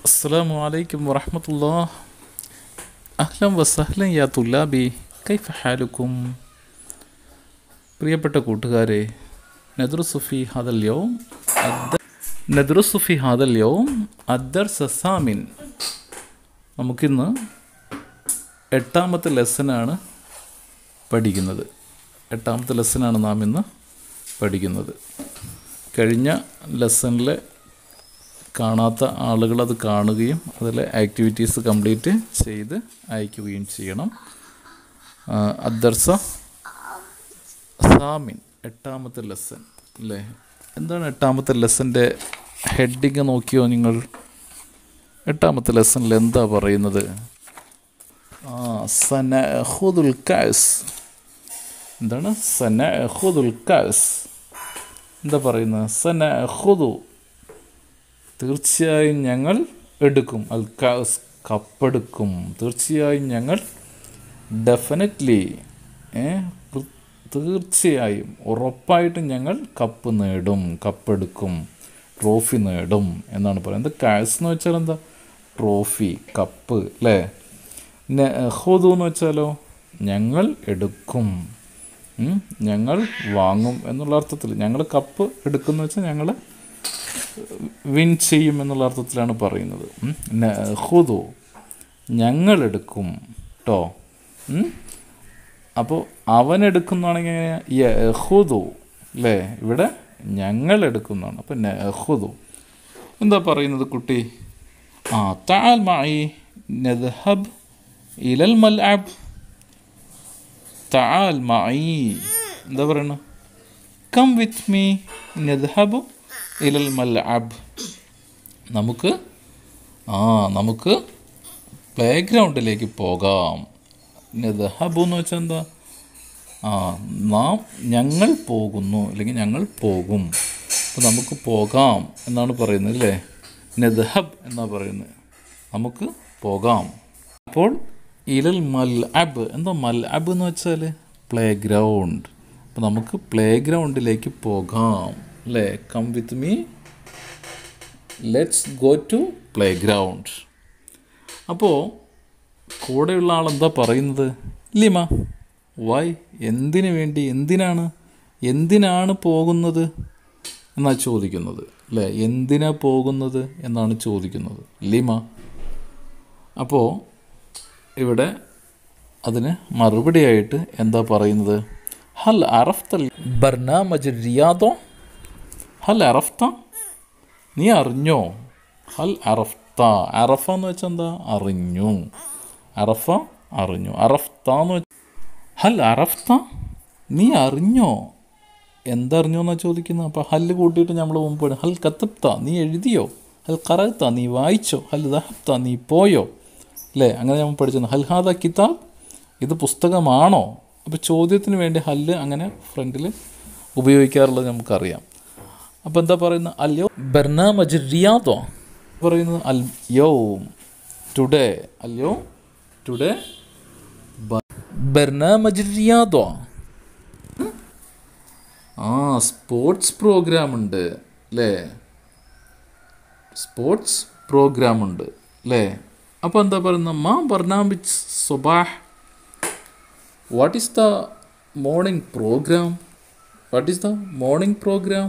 السلام عليكم ورحمة الله أهلا وسهلا يا طلابي كيف حالكم പ്രിയപ്പെട്ട കൂട്ടുകാരെ നദ്രുസുഫി ഹാദൽ യോം നദ്രുസുഫി ഹാദൽ യോം അദ്ദർ സസാമിൻ നമുക്കിന്ന് എട്ടാമത്തെ ലെസനാണ് പഠിക്കുന്നത് എട്ടാമത്തെ ലെസനാണ് നാം ഇന്ന് പഠിക്കുന്നത് കഴിഞ്ഞ ലെസണിലെ കാണാത്ത ആളുകൾ അത് കാണുകയും അതിലെ ആക്ടിവിറ്റീസ് കംപ്ലീറ്റ് ചെയ്ത് അയക്കുകയും ചെയ്യണം ആ, അദ്ദർസ സാമിൻ എട്ടാമത്തെ ലെസൺ അല്ലേ എന്താണ് എട്ടാമത്തെ ലെസൻ്റെ ഹെഡിങ് നോക്കിയോ നിങ്ങൾ എട്ടാമത്തെ ലെസണിൽ എന്താ പറയുന്നത് ആ സനഹുദുൽ കാസ് എന്താണ് സനഹുദുൽ കാസ് എന്താ പറയുന്നത് സനഹുദു തീർച്ചയായും ഞങ്ങൾ എടുക്കും അൽ കാസ് കപ്പെടുക്കും തീർച്ചയായും ഞങ്ങൾ ഡെഫിനറ്റ്ലി തീർച്ചയായും ഉറപ്പായിട്ടും ഞങ്ങൾ കപ്പ് നേടും കപ്പെടുക്കും ട്രോഫി നേടും എന്നാണ് പറയുന്നത് കാസ് എന്ന് വെച്ചാൽ എന്താ ട്രോഫി കപ്പ് അല്ലേ നെഹുദു എന്ന് വെച്ചാലോ ഞങ്ങൾ എടുക്കും ഉം, ഞങ്ങൾ വാങ്ങും എന്നുള്ള അർത്ഥത്തിൽ ഞങ്ങൾ കപ്പ് എടുക്കുന്ന വെച്ചാൽ ഞങ്ങൾ വിൻ ചെയ്യും എന്നുള്ള അർത്ഥത്തിലാണ് പറയുന്നത് ഉം. നെഹുദു ഞങ്ങൾ എടുക്കും കേട്ടോ അപ്പോൾ അവൻ എടുക്കുന്നതാണെങ്കിൽ എങ്ങനെയാ യഹുദു അല്ലേ ഇവിടെ ഞങ്ങൾ എടുക്കുന്നതാണ് അപ്പം നെഹുദു എന്താ പറയുന്നത് കുട്ടി ആ താൽ മായി നദ്ഹബ് ഇലൽ മൽഅബ് താൽ മായി എന്താ പറയണ കം വിത്ത് മീ നദ്ഹബു ഇലൽ മൽഅബ് നമുക്ക് ആ നമുക്ക് പ്ലേ ഗ്രൗണ്ടിലേക്ക് പോകാം നദ്ഹബു എന്ന് വെച്ചാൽ എന്താ ആ നാം ഞങ്ങൾ പോകുന്നു അല്ലെങ്കിൽ ഞങ്ങൾ പോകും അപ്പോൾ നമുക്ക് പോകാം എന്നാണ് പറയുന്നത് അല്ലേ നദ്ഹബ് എന്നാ പറയുന്നത് നമുക്ക് പോകാം അപ്പോൾ ഇലൽ മൽ അബ് എന്താ മൽ അബ് എന്ന് വെച്ചാൽ പ്ലേ ഗ്രൗണ്ട് അപ്പോൾ നമുക്ക് പ്ലേ ഗ്രൗണ്ടിലേക്ക് പോകാം അല്ലേ come with me let's go to play ground അപ്പോൾ കൂടെയുള്ള ആൾ എന്താ പറയുന്നത് ലിമ വൈ എന്തിനു വേണ്ടി എന്തിനാണ് എന്തിനാണ് പോകുന്നത് എന്നാണ് ചോദിക്കുന്നത് അല്ലേ എന്തിനാ പോകുന്നത് എന്നാണ് ചോദിക്കുന്നത് ലിമ അപ്പോൾ ഇവിടെ അതിന് മറുപടിയായിട്ട് എന്താ പറയുന്നത് ഹൽ അറഫ്ത ബർനാമജ് റിയാദോ ഹൽ അറഫ്ത നീ അറിഞ്ഞോ ഹൽ അറഫ്ത അറഫ എന്ന് വെച്ചാൽ എന്താ അറിഞ്ഞു അറഫ അറിഞ്ഞു അറഫ്ത എന്ന് വെച്ചാൽ ഹൽ അറഫ്ത നീ അറിഞ്ഞോ എന്തറിഞ്ഞോ എന്നാ ചോദിക്കുന്നത് അപ്പോൾ ഹല്ല് കൂട്ടിയിട്ട് നമ്മൾ മുമ്പ് പഠി- ഹൽ കത്തപ്ത നീ എഴുതിയോ ഹൽ കറക്ത നീ വായിച്ചോ ഹൽ ദഹപ്ത നീ പോയോ അല്ലേ അങ്ങനെ നമ്മൾ പഠിച്ചു ഹൽ ഹാദ കിതാബ് ഇത് പുസ്തകമാണോ അപ്പോൾ ചോദ്യത്തിന് വേണ്ടി ഹല്ല് അങ്ങനെ ഫ്രണ്ടിൽ ഉപയോഗിക്കാറുള്ളത് നമുക്കറിയാം അപ്പോൾ എന്താ പറയുന്നത് അല്ലയോ ബർനാമജ് റിയാദോ പറയുന്നത് അൽ യോം ടുഡേ അല്ലയോ ടുഡേ ബർനാമജ് റിയാദോ ആ സ്പോർട്സ് പ്രോഗ്രാം ഉണ്ട് അല്ലേ സ്പോർട്സ് പ്രോഗ്രാം ഉണ്ട് അല്ലേ അപ്പോൾ എന്താ പറയുന്നത് മാ ബർനാമിജ് സുബാഹ് what is the morning programme what is the morning programme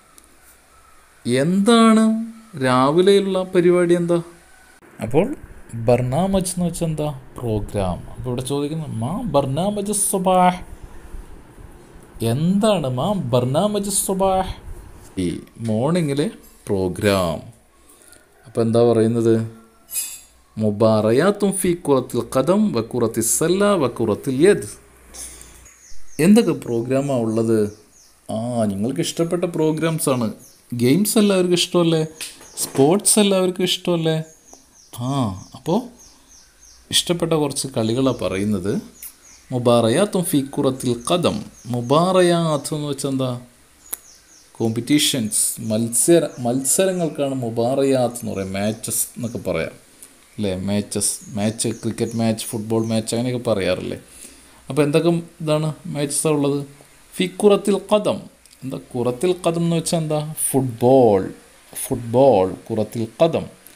എന്താണ് രാവിലെയുള്ള പരിപാടി എന്താ അപ്പോൾ ബർനാമജ് എന്ന് വെച്ചാൽ എന്താ പ്രോഗ്രാം അപ്പോൾ ഇവിടെ ചോദിക്കുന്നത് മാ ബർനാമജ് സുബാഹ് എന്താണ് മാ ബർനാമജ് സുബാഹ് ഈ മോർണിംഗിലെ പ്രോഗ്രാം അപ്പോൾ എന്താ പറയുന്നത് മുബാറയാത്തും ഫി കുറത്തിൽ കദം വക്കുറത്തിൽ സല്ല വക്കുറത്തിൽ യദ് എന്തൊക്കെ പ്രോഗ്രാമാണ് ഉള്ളത് ആ നിങ്ങൾക്ക് ഇഷ്ടപ്പെട്ട പ്രോഗ്രാംസ് ആണ് ഗെയിംസ് എല്ലാവർക്കും ഇഷ്ടമല്ലേ സ്പോർട്സ് എല്ലാവർക്കും ഇഷ്ടമല്ലേ ആ അപ്പോൾ ഇഷ്ടപ്പെട്ട കുറച്ച് കളികളാണ് പറയുന്നത് മുബാറയാത്തും ഫി കുറത്തിൽ കദം മുബാറയാത്ത് എന്ന് വെച്ചാൽ എന്താ കോമ്പറ്റീഷൻസ് മത്സര മത്സരങ്ങൾക്കാണ് മുബാറയാത്ത് എന്ന് പറയാം മാച്ചസ് എന്നൊക്കെ പറയാം അല്ലേ matches match cricket match football match അങ്ങനെയൊക്കെ പറയാറില്ലേ അപ്പോൾ എന്തൊക്കെ ഇതാണ് മാച്ചസാണ് ഉള്ളത് ഫി കുറത്തിൽ കദം എന്താ കുറത്തിൽ കദം എന്ന് വെച്ചാൽ എന്താ ഫുട്ബോൾ ഫുട്ബോൾ കുറത്തിൽ കദം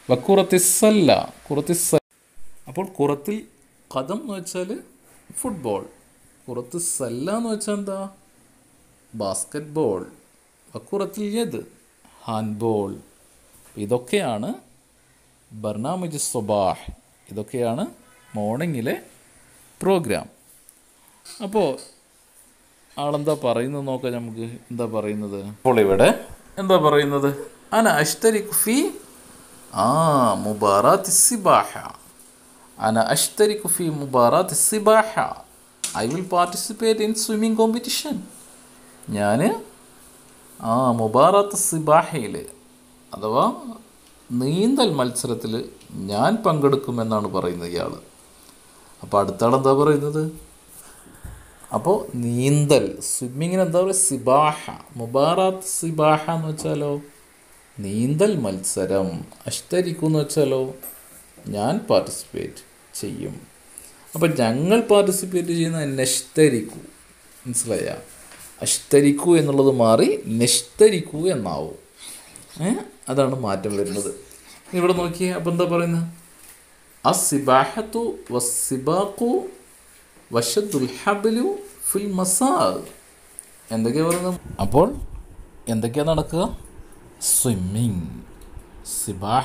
വക്കുറത്തിസല്ല കുറത്തിസ അപ്പോൾ കുറത്തിൽ കഥം എന്ന് വെച്ചാൽ ഫുട്ബോൾ കുറത്ത് സല്ല എന്ന് വെച്ചാൽ എന്താ ബാസ്ക്കറ്റ് ബോൾ വക്കുറത്തിൽ യത് ഹാൻഡ്ബോൾ ഇതൊക്കെയാണ് ബർണാമിജ് സ്വബാഹ് ഇതൊക്കെയാണ് മോർണിംഗിലെ പ്രോഗ്രാം അപ്പോൾ ആളെന്താ പറയുന്നത് നോക്കാം നമുക്ക് എന്താ പറയുന്നത് അപ്പോൾ ഇവിടെ എന്താ പറയുന്നത് അന അഷ്തരിക് ഫി ആ മുബാറാത്ത് സിബാഹ അന അഷ്തരിക് ഫി മുബാറാത്ത് സിബാഹ I will participate in swimming competition ഞാൻ ആ മുബാറാത്ത് സിബാഹയിൽ അഥവാ നീന്തൽ മത്സരത്തിൽ ഞാൻ പങ്കെടുക്കുമെന്നാണ് പറയുന്നത് ഇയാൾ അപ്പോൾ അടുത്താൾ എന്താ പറയുന്നത് അപ്പോൾ നീന്തൽ സ്വിമ്മിങ്ങിന് എന്താ പറയുക സിബാഹ മുബാറാത്ത് സിബാഹ എന്ന് വെച്ചാലോ നീന്തൽ മത്സരം അഷ്തരിക്കു എന്ന് വെച്ചാലോ ഞാൻ പാർട്ടിസിപ്പേറ്റ് ചെയ്യും അപ്പോൾ ഞങ്ങൾ പാർട്ടിസിപ്പേറ്റ് ചെയ്യുന്ന നെഷ്തരിക്കു മനസ്സിലായ അഷ്തരിക്കു എന്നുള്ളത് മാറി നെഷ്തരിക്കു എന്നാവും ഏ അതാണ് മാറ്റം വരുന്നത് ഇവിടെ നോക്കിയേ അപ്പം എന്താ പറയുന്നത് അസിബാഹത്തു വസിബാഖു വശദ്ദുൽ ഹബലു ഫിൽ മസാ എന്തൊക്കെയാ പറയുന്നത് അപ്പോൾ എന്തൊക്കെയാ നടക്കുക സ്വിമ്മിങ് സിബാഹ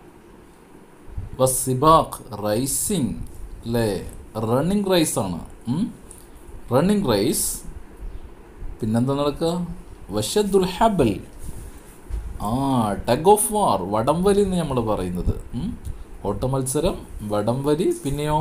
വസിബാഖ് റൈസിങ് അല്ലേ റണ്ണിങ് റൈസാണ് റണ്ണിങ് റൈസ് പിന്നെന്താ നടക്കുക വശദ്ദുൽ ഹബൽ ആ ടഗ് ഓഫ് വാർ വടംവലി എന്ന് നമ്മൾ പറയുന്നത് ഉം. ഓട്ടമത്സരം വടംവലി പിന്നെയോ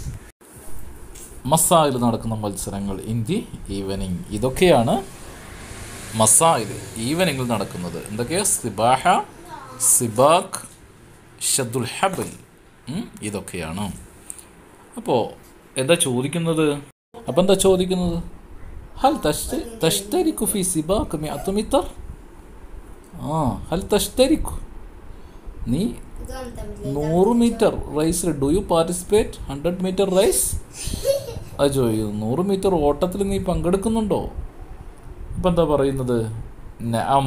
മസായിൽ നടക്കുന്ന മത്സരങ്ങൾ ഇൻ ദി ഈവനിങ് ഇതൊക്കെയാണ് മസായിൽ ഈവനിങ്ങിൽ നടക്കുന്നത് എന്തൊക്കെയാ സിബാഹ സിബാഖ് ഷദ്ദുൽ ഹബൽ ഉം, ഇതൊക്കെയാണ് അപ്പോൾ എന്താ ചോദിക്കുന്നത് അപ്പം എന്താ ചോദിക്കുന്നത് ഹൽ തഷ്ത തഷ്തരിക്കു ഫി സിബാഖ് മിഅത്ത് മീറ്റർ ആ ഹൽ തഷ്തരിക്കു നീ നൂറ് മീറ്റർ റേസിൽ do you participate hundred metre race അത് ചോദിക്കുന്നു നൂറ് മീറ്റർ ഓട്ടത്തിൽ നീ പങ്കെടുക്കുന്നുണ്ടോ ഇപ്പം എന്താ പറയുന്നത് നഅം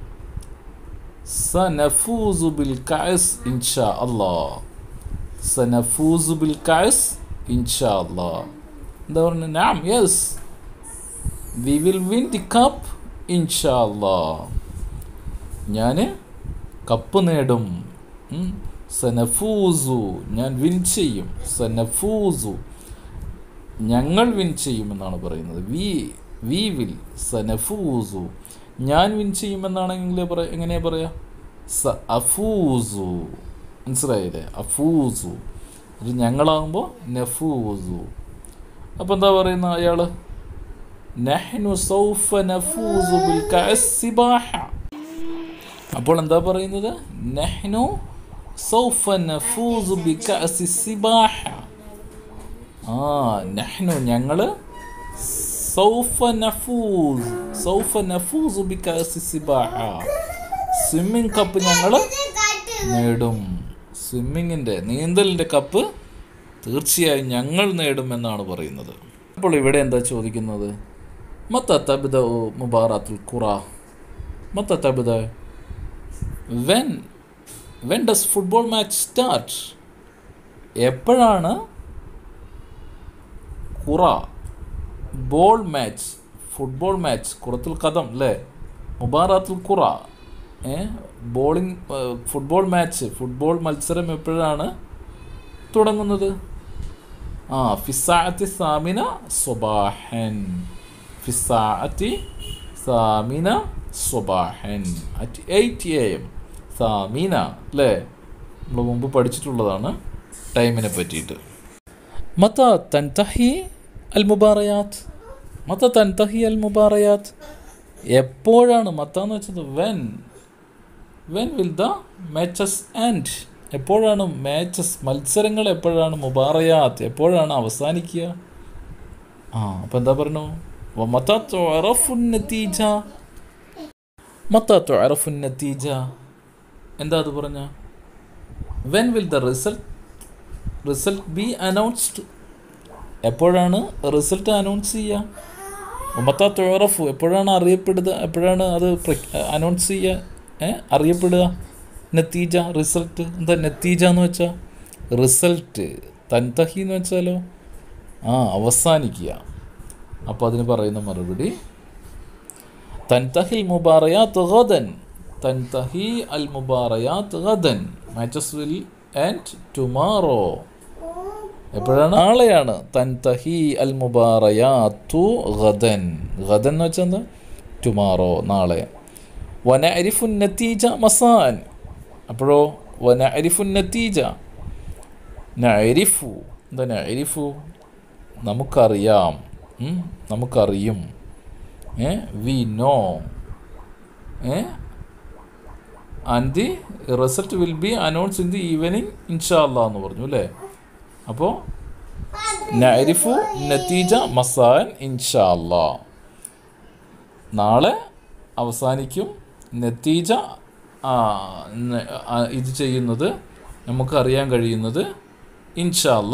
സനഫൂസു ബിൽ കഅസ് ഇൻഷാ അല്ലാ സനഫൂസു ബിൽ കഅസ് ഇൻഷാ അല്ലാ എന്താ പറയുന്നത് നഅം yes we will win the cup ഇൻഷാ അല്ലാ ഞാൻ കപ്പ് നേടും ഉം. സനഫൂസു ഞാൻ വിൻ ചെയ്യും സനഫൂസു ഞങ്ങൾ വിൻ ചെയ്യുമെന്നാണ് പറയുന്നത് വി വി വിൽ സനഫൂസു ഞാൻ വിൻ ചെയ്യുമെന്നാണെങ്കിൽ പറ എങ്ങനെയാ പറയാ സ അഫൂസു മനസ്സിലായില്ലേ അഫൂസു അത് ഞങ്ങളാകുമ്പോൾ നഫൂസു അപ്പം എന്താ പറയുന്ന അയാൾ നഹ്നു സൗഫ നഫൂസു ബിൽ കഅസ് സിബാഹ അപ്പോൾ എന്താ പറയുന്നത് നഹ്നു സൗഫ നഫൂസു ബി കഅസി സിബാഹ ആ നഹ്നു ഞങ്ങൾ സൗഫ നഫൂസ് സൗഫ നഫൂസു ബി കഅസി സിബാഹ സ്വിമ്മിംഗ് കപ്പ് ഞങ്ങൾ നേടും സ്വിമ്മിങ്ങിൻ്റെ നീന്തലിൻ്റെ കപ്പ് തീർച്ചയായും ഞങ്ങൾ നേടുമെന്നാണ് പറയുന്നത് അപ്പോൾ ഇവിടെ എന്താ ചോദിക്കുന്നത് മത്ത തബിദ മുബാറാത്തുൽ ഖുറ മത്ത തബിദ when when does football match start എപ്പോഴാണ് ഖുറ ബോൾ മാച്ച് ഫുട്ബോൾ മാച്ച് കുറത്തുൽ കഥം അല്ലേ മുബാറാത്തുൽ ഖുറ ഏ ബോളിംഗ് ഫുട്ബോൾ മാച്ച് ഫുട്ബോൾ മത്സരം എപ്പോഴാണ് തുടങ്ങുന്നത് ആ ഫിസാഅത്തി സാമിന സ്വബാഹൻ ഫിസാഅത്തി സാമിന സ്വബാഹൻ അറ്റ് എയ്റ്റ് എ എം സാമീന അല്ലേ നമ്മൾ മുമ്പ് പഠിച്ചിട്ടുള്ളതാണ് ടൈമിനെ പറ്റിയിട്ട് മത തൻതഹി അൽ മുബാറയാത്ത് മത തൻതഹി അൽ മുബാറയാത്ത് എപ്പോഴാണ് മത്ത എന്ന് വെച്ചത് when when will the matches end എപ്പോഴാണ് മാച്ചസ് മത്സരങ്ങൾ എപ്പോഴാണ് മുബാറയാത്ത് എപ്പോഴാണ് അവസാനിക്കുക ആ അപ്പം എന്താ പറഞ്ഞു മത്ത തുഅറഫുൻ നതീജ മത്ത തുഅറഫുൻ നതീജ എന്താ അത് പറഞ്ഞ when will the result result be announced എപ്പോഴാണ് റിസൾട്ട് അനൗൺസ് ചെയ്യുക മത്ത തുഴറഫു എപ്പോഴാണ് അറിയപ്പെടുക എപ്പോഴാണ് അത് അനൗൺസ് ചെയ്യുക ഏ അറിയപ്പെടുക നത്തീജ റിസൾട്ട് എന്താ നത്തീജ എന്ന് വെച്ചാൽ റിസൾട്ട് തൻതഹി എന്ന് വെച്ചാലോ ആ അവസാനിക്കുക അപ്പോൾ അതിന് പറയുന്ന മറുപടി തൻതഹിൽ മുബാറയാത്ത് ഗദൻ തൻതഹി അൽ മുബാറയാത്ത് ഗദൻ മാച്ചസ് വിൽ ആൻഡ് ടുമാറോ എപ്പോഴാണ് നാളെയാണ് തൻതഹി അൽ മുബാറയാത്തു ഗദൻ ഗദൻ എന്ന് വെച്ചാൽ എന്താ ടുമാറോ നാളെ വന അരിഫുൻ നത്തീജ മസാൻ അപ്പോഴോ വന അരിഫുൻ നത്തീജ നരിഫു എന്താ നരിഫു നമുക്കറിയാം ഉം, നമുക്കറിയും uh we know uh and the result will be announce in the evening ഇൻഷാല്ല എന്ന് പറഞ്ഞു അല്ലേ അപ്പോൾ നരിഫു നത്തീജ മസാൻ ഇൻഷാല്ല നാളെ അവസാനിക്കും നത്തീജ ആ, ന- ആ, ഇത് ചെയ്യുന്നത് നമുക്കറിയാൻ കഴിയുന്നത് ഇൻഷാല്ല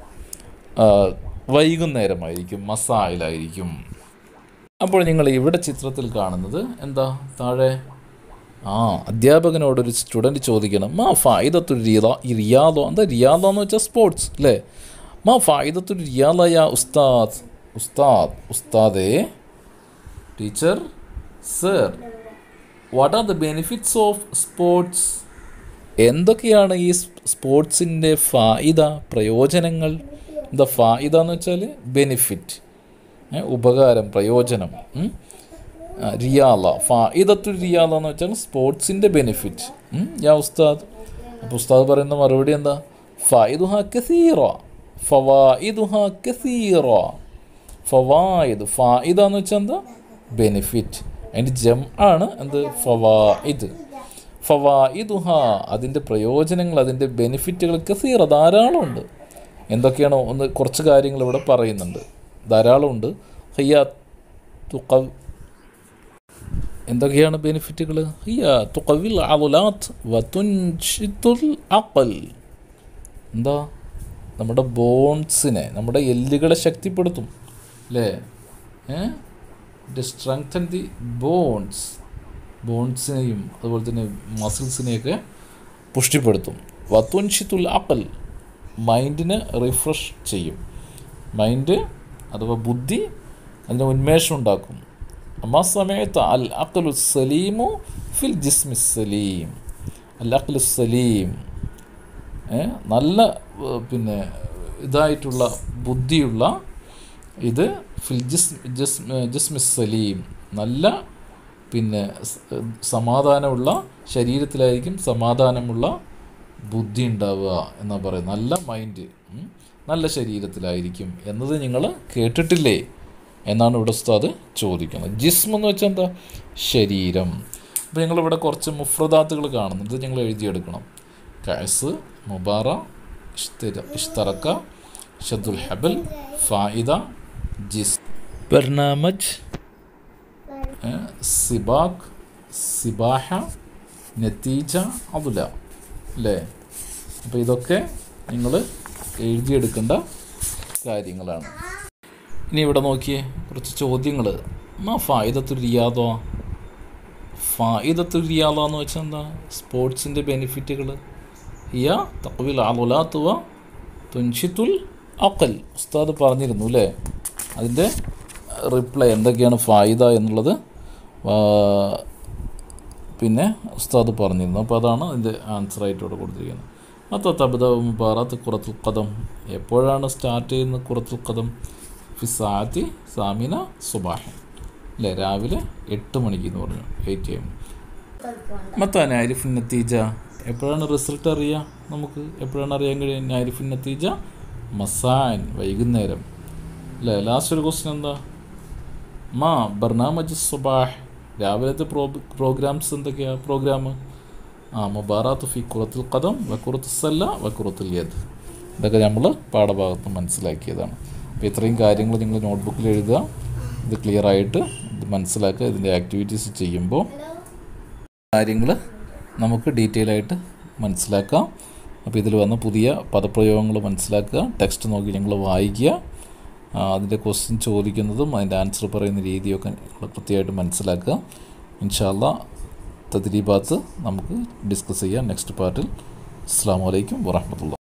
വൈകുന്നേരമായിരിക്കും മസായിലായിരിക്കും അപ്പോൾ നിങ്ങൾ ഇവിടെ ചിത്രത്തിൽ കാണുന്നത് എന്താ താഴെ ആ അധ്യാപകനോടൊരു സ്റ്റുഡൻറ്റ് ചോദിക്കണം മാ ഫായിദത്തൊരു റിയാ ഈ റിയാദോ എന്താ റിയാദ എന്ന് വെച്ചാൽ സ്പോർട്സ് അല്ലേ മാ ഫായിദത്തൊരു റിയാദയ ഉസ്താദ് ഉസ്താദ് ഉസ്താദേ teacher sir what are the benefits of sports എന്തൊക്കെയാണ് ഈ സ്പോർട്സിൻ്റെ ഫായിദ പ്രയോജനങ്ങൾ എന്താ ഫായിദ എന്ന് വെച്ചാൽ ബെനിഫിറ്റ് ഏ, ഉപകാരം പ്രയോജനം ഉം. ആ, റിയാല ഫായിദത്തു റിയാല എന്ന് വെച്ചാൽ സ്പോർട്സിൻ്റെ ബെനിഫിറ്റ് ഉം, യാ ഉസ്താദ് അപ്പോൾ ഉസ്താദ് പറയുന്ന മറുപടി എന്താ ഫായിദുഹ കസീറ ഫവായിദുഹ കസീറ ഫവായിദ് ഫായിദ എന്ന് വെച്ചാൽ എന്താ ബെനിഫിറ്റ് അതിൻ്റെ ജം ആണ് എന്ത് ഫവായിദ് ഫവായിദുഹ അതിൻ്റെ പ്രയോജനങ്ങൾ അതിൻ്റെ ബെനിഫിറ്റുകൾ കസീറ ധാരാളമുണ്ട് എന്തൊക്കെയാണോ ഒന്ന് കുറച്ച് കാര്യങ്ങൾ ഇവിടെ പറയുന്നുണ്ട് ധാരാളമുണ്ട് ഹയ്യ തുക എന്തൊക്കെയാണ് ബെനിഫിറ്റുകൾ ഹയ്യ തുകവിൽ അവുലാത്ത് വതുൻഷിത്തുൽ അഖൽ എന്താ നമ്മുടെ ബോൺസിനെ നമ്മുടെ എല്ലുകളെ ശക്തിപ്പെടുത്തും അല്ലേ ഇറ്റ് സ്ട്രെങ്തൻ ദി ബോൺസ് ബോൺസിനെയും അതുപോലെ തന്നെ മസിൽസിനെയൊക്കെ പുഷ്ടിപ്പെടുത്തും വത്തുൻഷിത്തുൽ അക്കൽ മൈൻഡിനെ റിഫ്രഷ് ചെയ്യും മൈൻഡ് അഥവാ ബുദ്ധി അതിന് ഉന്മേഷം ഉണ്ടാക്കും അമ്മാ സമയത്ത് അൽ അക്കലു സലീമു ഫിൽ ജിസ്മി സലീം അൽ അക്കലു സലീം ഏ, നല്ല ഏ, പിന്നെ ഇതായിട്ടുള്ള ബുദ്ധിയുള്ള ഇത് ഫിൽ ജിസ് ജിസ് ജിസ്മി സലീം നല്ല പിന്നെ സ- സമാധാനമുള്ള ശരീരത്തിലായിരിക്കും സമാധാനമുള്ള ബുദ്ധി ഉണ്ടാവുക എന്നാ പറയുന്നത് നല്ല മൈൻഡ് ഉം, നല്ല ശരീരത്തിലായിരിക്കും എന്നത് നിങ്ങൾ കേട്ടിട്ടില്ലേ എന്നാണ് ഇവിടെ ഉസ്താദ് ചോദിക്കുന്നത് ജിസ്മ് എന്ന് വെച്ചാൽ എന്താ ശരീരം അപ്പോൾ ഞങ്ങളിവിടെ കുറച്ച് മുഫ്രദാത്തുകൾ കാണുന്നുണ്ട് ഇത് ഞങ്ങൾ എഴുതിയെടുക്കണം കയസ് മുബാറ ഇഷ്തിര ഇഷ്തറക്ക ഷദ്ദുൽ ഹബൽ ഫായിദ ജിസ് ബർനാമജ് സിബാഖ് സിബാഹ നത്തീജ അതുല അല്ലേ അപ്പോൾ ഇതൊക്കെ നിങ്ങൾ എഴുതിയെടുക്കേണ്ട കാര്യങ്ങളാണ് ഇനി ഇവിടെ നോക്കിയേ കുറച്ച് ചോദ്യങ്ങൾ മാ ഫായിദത്തു റിയാദോ ഫായിദത്തു റിയാദോ എന്ന് വെച്ചാൽ എന്താ സ്പോർട്സിൻ്റെ ബെനിഫിറ്റുകൾ ഹിയ തക്വിൽ ആലുലാത്തുവ തുൻഷിത്തുൽ അക്കൽ ഉസ്താദ് പറഞ്ഞിരുന്നു അല്ലേ അതിൻ്റെ റിപ്ലൈ എന്തൊക്കെയാണ് ഫായിദ എന്നുള്ളത് ആ, പിന്നെ ഉസ്താദ് പറഞ്ഞിരുന്നു അപ്പോൾ അതാണ് അതിൻ്റെ ആൻസറായിട്ട് ഇവിടെ കൊടുത്തിരിക്കുന്നത് മത്ത തബദ മുബാറത്ത് കുറത്തുൽ കദം എപ്പോഴാണ് സ്റ്റാർട്ട് ചെയ്യുന്നത് കുറത്തുൽ കദം ഫിസാത്തി സാമിന സുബാഹ് അല്ലേ രാവിലെ എട്ട് മണിക്ക് എന്ന് പറഞ്ഞു എയ്റ്റ് എം മത്താൻ ആരിഫിൻ നത്തീജ എപ്പോഴാണ് റിസൾട്ട് അറിയുക നമുക്ക് എപ്പോഴാണ് അറിയാൻ കഴിയുക ആരിഫിൻ നത്തീജ മസാൻ വൈകുന്നേരം അല്ലേ ലാസ്റ്റ് ഒരു ക്വസ്റ്റ്യൻ എന്താ മാ ബർനാമജ് സുബാഹ് രാവിലത്തെ പ്രോ പ്രോഗ്രാംസ് എന്തൊക്കെയാ പ്രോഗ്രാം ആ മുബാറാത്ത് ഫി കുറത്തുൽ കദം വക്കുറത്ത് സല്ല വക്കുറത്തുൽ യദ് ഇതൊക്കെ നമ്മൾ പാഠഭാഗത്ത് മനസ്സിലാക്കിയതാണ് അപ്പോൾ ഇത്രയും കാര്യങ്ങൾ നിങ്ങൾ നോട്ട്ബുക്കിൽ എഴുതുക ഇത് ക്ലിയർ ആയിട്ട് ഇത് മനസ്സിലാക്കുക ഇതിൻ്റെ ആക്ടിവിറ്റീസ് ചെയ്യുമ്പോൾ കാര്യങ്ങൾ നമുക്ക് ഡീറ്റെയിൽ ആയിട്ട് മനസ്സിലാക്കാം അപ്പോൾ ഇതിൽ വന്ന പുതിയ പദപ്രയോഗങ്ങൾ മനസ്സിലാക്കുക ടെക്സ്റ്റ് നോക്കി നിങ്ങൾ വായിക്കുക ആ, അതിൻ്റെ ക്വസ്റ്റ്യൻ ചോദിക്കുന്നതും അതിൻ്റെ ആൻസർ പറയുന്ന രീതിയൊക്കെ നിങ്ങൾ കൃത്യമായിട്ട് മനസ്സിലാക്കുക ഇൻഷാല്ല തദ്രീബാത്ത് നമുക്ക് ഡിസ്കസ് ചെയ്യാം നെക്സ്റ്റ് പാർട്ടിൽ അസ്സാം വലൈക്കും വറഹമത്തുള്ള